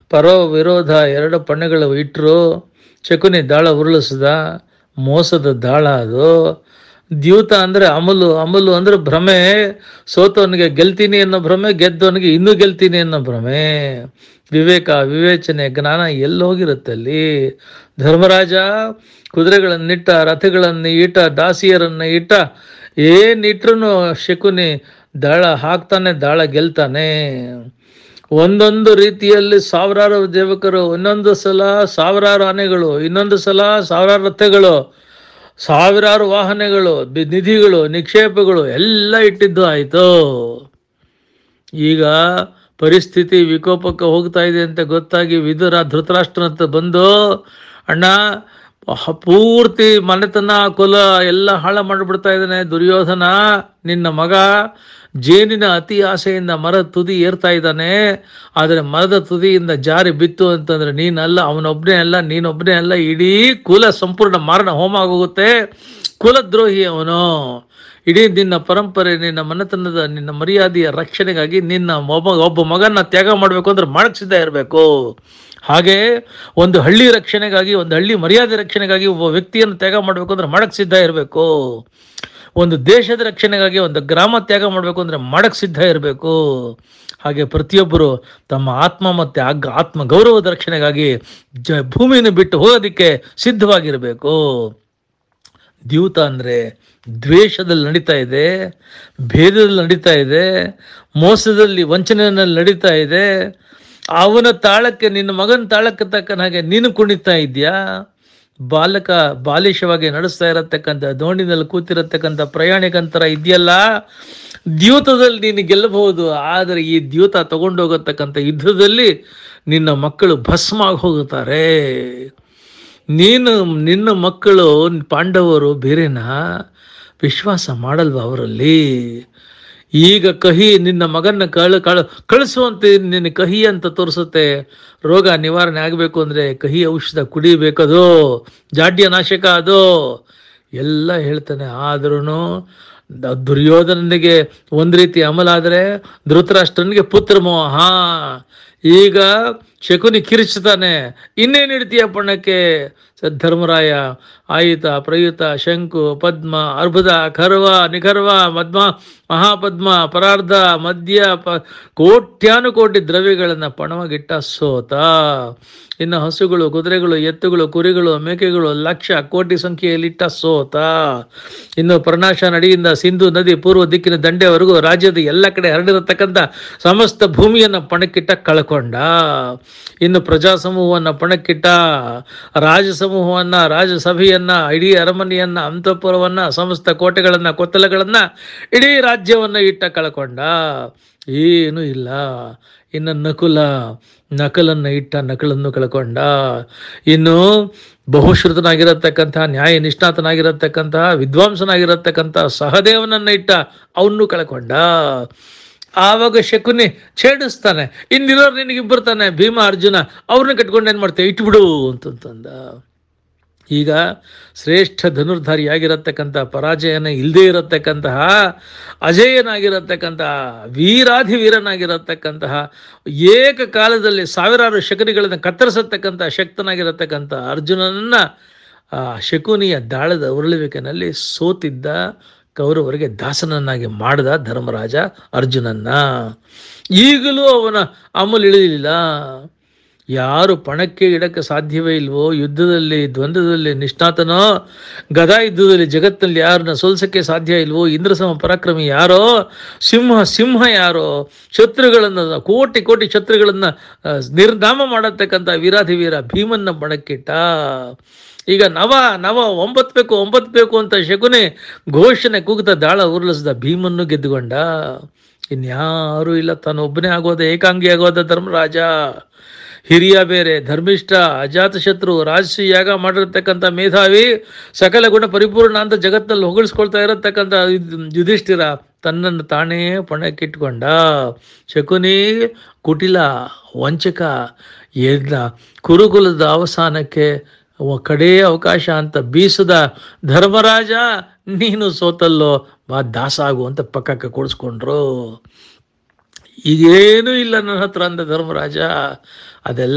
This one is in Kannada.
ಪರೋ ವಿರೋಧ ಎರಡು ಪಣ್ಣೆಗಳು ಇಟ್ಟರು ಶಕುನಿ ದಾಳ ಉರುಳಿಸ್ದ ಮೋಸದ ದಾಳ ಅದು ದ್ಯೂತ ಅಂದರೆ ಅಮಲು ಅಮಲು ಅಂದರೆ ಭ್ರಮೆ ಸೋತವನಿಗೆ ಗೆಲ್ತೀನಿ ಅನ್ನೋ ಭ್ರಮೆ ಗೆದ್ದವನಿಗೆ ಇನ್ನೂ ಗೆಲ್ತೀನಿ ಅನ್ನೋ ಭ್ರಮೆ ವಿವೇಕ ವಿವೇಚನೆ ಜ್ಞಾನ ಎಲ್ಲಿ ಹೋಗಿರುತ್ತೆ ಅಲ್ಲಿ ಧರ್ಮರಾಜ ಕುದುರೆಗಳನ್ನಿಟ್ಟ ರಥಗಳನ್ನು ಇಟ್ಟ ದಾಸಿಯರನ್ನು ಇಟ್ಟ ಏನಿಟ್ರು ಶಕುನಿ ದಾಳ ಹಾಕ್ತಾನೆ ದಾಳ ಗೆಲ್ತಾನೆ ಒಂದೊಂದು ರೀತಿಯಲ್ಲಿ ಸಾವಿರಾರು ದೇವಕರು ಇನ್ನೊಂದು ಸಲ ಸಾವಿರಾರು ಆನೆಗಳು ಇನ್ನೊಂದು ಸಲ ಸಾವಿರಾರು ರಥಗಳು ಸಾವಿರಾರು ವಾಹನಗಳು ಬಿ- ನಿಧಿಗಳು ನಿಕ್ಷೇಪಗಳು ಎಲ್ಲ ಇಟ್ಟಿದ್ದು ಆಯಿತು ಈಗ ಪರಿಸ್ಥಿತಿ ವಿಕೋಪಕ್ಕೆ ಹೋಗ್ತಾ ಇದೆ ಅಂತ ಗೊತ್ತಾಗಿ ವಿದುರ ಧೃತರಾಷ್ಟ್ರನ ಹತ್ರ ಬಂದು ಅಣ್ಣ ಹ- ಪೂರ್ತಿ ಮನೆತನ ಕುಲ ಎಲ್ಲ ಹಾಳು ಮಾಡಿಬಿಡ್ತಾ ಇದ್ದಾನೆ ದುರ್ಯೋಧನ ನಿನ್ನ ಮಗ ಜೇನಿನ ಅತಿ ಆಸೆಯಿಂದ ಮರದ ತುದಿ ಏರ್ತಾ ಇದ್ದಾನೆ ಆದರೆ ಮರದ ತುದಿಯಿಂದ ಜಾರಿ ಬಿತ್ತು ಅಂತಂದ್ರೆ ನೀನಲ್ಲ ಅವನೊಬ್ಬನೇ ಅಲ್ಲ ನೀನೊಬ್ಬನೇ ಅಲ್ಲ ಇಡೀ ಕುಲ ಸಂಪೂರ್ಣ ಮಾರಣ ಹೋಮ ಆಗೋಗುತ್ತೆ ಕುಲದ್ರೋಹಿ ಅವನು ಇಡೀ ನಿನ್ನ ಪರಂಪರೆ ನಿನ್ನ ಮನೆತನದ ನಿನ್ನ ಮರ್ಯಾದೆಯ ರಕ್ಷಣೆಗಾಗಿ ನಿನ್ನ ಒಬ್ಬ ಒಬ್ಬ ಮಗನ ತ್ಯಾಗ ಮಾಡಬೇಕು ಅಂದ್ರೆ ಮಾಡಕ್ ಸಿದ್ಧ ಇರಬೇಕು ಹಾಗೆ ಒಂದು ಹಳ್ಳಿ ರಕ್ಷಣೆಗಾಗಿ ಒಂದು ಹಳ್ಳಿ ಮರ್ಯಾದೆ ರಕ್ಷಣೆಗಾಗಿ ಒಬ್ಬ ವ್ಯಕ್ತಿಯನ್ನು ತ್ಯಾಗ ಮಾಡಬೇಕು ಅಂದ್ರೆ ಮಾಡಕ್ ಸಿದ್ಧ ಇರಬೇಕು ಒಂದು ದೇಶದ ರಕ್ಷಣೆಗಾಗಿ ಒಂದು ಗ್ರಾಮ ತ್ಯಾಗ ಮಾಡಬೇಕು ಅಂದ್ರೆ ಮಾಡಕ್ ಸಿದ್ಧ ಇರಬೇಕು ಹಾಗೆ ಪ್ರತಿಯೊಬ್ಬರು ತಮ್ಮ ಆತ್ಮ ಮತ್ತು ಆಗ್ ಆತ್ಮ ಗೌರವದ ರಕ್ಷಣೆಗಾಗಿ ಜ ಭೂಮಿಯನ್ನು ಬಿಟ್ಟು ಹೋಗೋದಕ್ಕೆ ಸಿದ್ಧವಾಗಿರಬೇಕು ದ್ಯೂತ ಅಂದರೆ ದ್ವೇಷದಲ್ಲಿ ನಡೀತಾ ಇದೆ ಭೇದದಲ್ಲಿ ನಡೀತಾ ಇದೆ ಮೋಸದಲ್ಲಿ ವಂಚನೆಯಲ್ಲಿ ನಡೀತಾ ಇದೆ ಅವನ ತಾಳಕ್ಕೆ ನಿನ್ನ ಮಗನ ತಾಳಕ್ಕೆ ತಕ್ಕನ ಹಾಗೆ ನೀನು ಕುಣಿತಾ ಇದೆಯಾ ಬಾಲಕ ಬಾಲಿಶವಾಗಿ ನಡೆಸ್ತಾ ಇರತಕ್ಕಂಥ ದೋಣಿನಲ್ಲಿ ಕೂತಿರತಕ್ಕಂಥ ಪ್ರಯಾಣಿಕಂತರ ಇದೆಯಲ್ಲ ದ್ಯೂತದಲ್ಲಿ ನೀನು ಗೆಲ್ಲಬಹುದು ಆದರೆ ಈ ದ್ಯೂತ ತಗೊಂಡೋಗತಕ್ಕಂಥ ಯುದ್ಧದಲ್ಲಿ ನಿನ್ನ ಮಕ್ಕಳು ಭಸ್ಮ ಆಗಿ ಹೋಗುತ್ತಾರೆ ನೀನು ನಿನ್ನ ಮಕ್ಕಳು ಪಾಂಡವರು ಬೇರೆನಾ ವಿಶ್ವಾಸ ಮಾಡಲ್ವ ಅವರಲ್ಲಿ ಈಗ ಕಹಿ ನಿನ್ನ ಮಗನ ಕಳ ಕಳ ಕಳಿಸುವಂತೆ ನಿನ್ನ ಕಹಿ ಅಂತ ತೋರಿಸುತ್ತೆ ರೋಗ ನಿವಾರಣೆ ಆಗಬೇಕು ಅಂದರೆ ಕಹಿ ಔಷಧ ಕುಡಿಬೇಕದು ಜಾಡ್ಯ ನಾಶಕ ಅದು ಎಲ್ಲ ಹೇಳ್ತಾನೆ ಆದ್ರೂ ದುರ್ಯೋಧನನಿಗೆ ಒಂದು ರೀತಿ ಅಮಲಾದರೆ ಧೃತರಾಷ್ಟ್ರನಿಗೆ ಪುತ್ರ ಮೋಹ ಈಗ ಶಕುನಿ ಕಿರಿಚ್ತಾನೆ ಇನ್ನೇನು ಇಡ್ತೀಯ ಪಣ್ಣಕ್ಕೆ ಸ- ಧರ್ಮರಾಯ ಆಯುತ ಪ್ರಯುತ ಶಂಕು ಪದ್ಮ ಅರ್ಬುದ ಖರ್ವ ನಿಖರ್ವ ಮದ್ಮ ಮಹಾಪದ್ಮ ಪರಾರ್ಧ ಮದ್ಯ ಪ ಕೋಟ್ಯಾನುಕೋಟಿ ದ್ರವ್ಯಗಳನ್ನು ಪಣವಾಗಿಟ್ಟ ಸೋತ ಇನ್ನು ಹಸುಗಳು ಕುದುರೆಗಳು ಎತ್ತುಗಳು ಕುರಿಗಳು ಮೇಕೆಗಳು ಲಕ್ಷ ಕೋಟಿ ಸಂಖ್ಯೆಯಲ್ಲಿಟ್ಟ ಸೋತ ಇನ್ನು ಪ್ರನಾಶ ನಡಿಯಿಂದ ಸಿಂಧು ನದಿ ಪೂರ್ವ ದಿಕ್ಕಿನ ದಂಡೆವರೆಗೂ ರಾಜ್ಯದ ಎಲ್ಲ ಕಡೆ ಹರಡಿರತಕ್ಕಂಥ ಸಮಸ್ತ ಭೂಮಿಯನ್ನು ಪಣಕ್ಕಿಟ್ಟ ಕಳ್ಕೊಂಡ ಇನ್ನು ಪ್ರಜಾ ಸಮೂಹವನ್ನು ಪಣಕ್ಕಿಟ್ಟ ರಾಜ ಸಮೂಹವನ್ನು ರಾಜಸಭೆಯನ್ನ ಇಡೀ ಅರಮನೆಯನ್ನ ಅಂತಃಪುರವನ್ನ ಸಮಸ್ತ ಕೋಟೆಗಳನ್ನ ಕೊತ್ತಲಗಳನ್ನ ಇಡೀ ರಾಜ್ಯವನ್ನ ಇಟ್ಟ ಕಳ್ಕೊಂಡ ಏನೂ ಇಲ್ಲ ಇನ್ನು ನಕುಲ ನಕಲನ್ನು ಇಟ್ಟ ನಕಲನ್ನು ಕಳ್ಕೊಂಡ ಇನ್ನು ಬಹುಶ್ರುತನಾಗಿರತಕ್ಕಂತಹ ನ್ಯಾಯ ನಿಷ್ಣಾತನಾಗಿರತಕ್ಕಂತಹ ವಿದ್ವಾಂಸನಾಗಿರತಕ್ಕಂತಹ ಸಹದೇವನನ್ನ ಇಟ್ಟ ಅವನ್ನೂ ಕಳ್ಕೊಂಡ ಆವಾಗ ಶಕುನಿ ಛೇಡಿಸ್ತಾನೆ ಇನ್ನಿರೋರು ನಿನಗಿಬ್ಬರು ತಾನೆ ಭೀಮ ಅರ್ಜುನ ಅವ್ರನ್ನ ಕಟ್ಕೊಂಡು ಏನು ಮಾಡ್ತೇವೆ ಇಟ್ಬಿಡು ಅಂತಂತಂದ ಈಗ ಶ್ರೇಷ್ಠ ಧನುರ್ಧಾರಿಯಾಗಿರತಕ್ಕಂಥ ಪರಾಜಯನ ಇಲ್ಲದೇ ಇರತಕ್ಕಂತಹ ಅಜೇಯನಾಗಿರತಕ್ಕಂತಹ ವೀರಾಧಿ ವೀರನಾಗಿರತಕ್ಕಂತಹ ಏಕಕಾಲದಲ್ಲಿ ಸಾವಿರಾರು ಶಕುನಿಗಳನ್ನು ಕತ್ತರಿಸತಕ್ಕಂಥ ಶಕ್ತನಾಗಿರತಕ್ಕಂಥ ಅರ್ಜುನನನ್ನ ಆ ಶಕುನಿಯ ದಾಳದ ಉರುಳುವಿಕೆನಲ್ಲಿ ಸೋತಿದ್ದ ಕೌರವರಿಗೆ ದಾಸನನ್ನಾಗಿ ಮಾಡಿದ ಧರ್ಮರಾಜ ಅರ್ಜುನನ್ನ ಈಗಲೂ ಅವನ ಅಮಲು ಇಳಿಲಿಲ್ಲ ಯಾರು ಪಣಕ್ಕೆ ಇಡಕ್ಕೆ ಸಾಧ್ಯವೇ ಇಲ್ವೋ ಯುದ್ಧದಲ್ಲಿ ದ್ವಂದ್ವದಲ್ಲಿ ನಿಷ್ಣಾತನೋ ಗದಾ ಯುದ್ಧದಲ್ಲಿ ಜಗತ್ತಿನಲ್ಲಿ ಯಾರನ್ನ ಸೋಲ್ಸಕ್ಕೆ ಸಾಧ್ಯ ಇಲ್ವೋ ಇಂದ್ರಸಮ ಪರಾಕ್ರಮಿ ಯಾರೋ ಸಿಂಹ ಸಿಂಹ ಯಾರೋ ಶತ್ರುಗಳನ್ನು ಕೋಟಿ ಕೋಟಿ ಶತ್ರುಗಳನ್ನು ಆ, ನಿರ್ನಾಮ ಮಾಡತಕ್ಕಂಥ ವೀರಾಧಿ ವೀರ ಭೀಮನ್ನ ಬಣಕ್ಕಿಟ್ಟ ಈಗ ನವ ನವ ಒಂಬತ್ತು ಬೇಕು ಒಂಬತ್ತು ಬೇಕು ಅಂತ ಶಕುನಿ ಘೋಷಣೆ ಕೂಗುತ್ತಾ ದಾಳ ಉರುಳಿಸಿದ ಭೀಮನ್ನು ಗೆದ್ದುಕೊಂಡ ಇನ್ಯಾರೂ ಇಲ್ಲ ತಾನೊಬ್ಬನೇ ಆಗೋದ ಏಕಾಂಗಿ ಆಗೋದ ಧರ್ಮರಾಜ ಹಿರಿಯ ಬೇರೆ ಧರ್ಮಿಷ್ಠ ಅಜಾತಶತ್ರು ರಾಜಸಿ ಯಾಗ ಮಾಡಿರ್ತಕ್ಕಂಥ ಮೇಧಾವಿ ಸಕಲ ಗುಣ ಪರಿಪೂರ್ಣ ಅಂತ ಜಗತ್ತಿನಲ್ಲಿ ಹೊಗಳಿಸ್ಕೊಳ್ತಾ ಇರತಕ್ಕಂಥ ಯುದ್- ಯುಧಿಷ್ಠಿರ ತನ್ನನ್ನು ತಾನೇ ಪಣಕ್ಕಿಟ್ಕೊಂಡ ಶಕುನಿ ಕುಟಿಲ ವಂಚಕ ಎಲ್ಲ ಕುರುಕುಲದ ಅವಸಾನಕ್ಕೆ ಅವ ಕಡೇ ಅವಕಾಶ ಅಂತ ಬೀಸದ ಧರ್ಮರಾಜ ನೀನು ಸೋತಲ್ಲೋ ಬಾ ದಾಸ ಆಗು ಅಂತ ಪಕ್ಕಕ್ಕೆ ಕೂಡಿಸ್ಕೊಂಡ್ರು ಈಗೇನೂ ಇಲ್ಲ ನನ್ನ ಹತ್ರ ಅಂದ ಧರ್ಮರಾಜ ಅದೆಲ್ಲ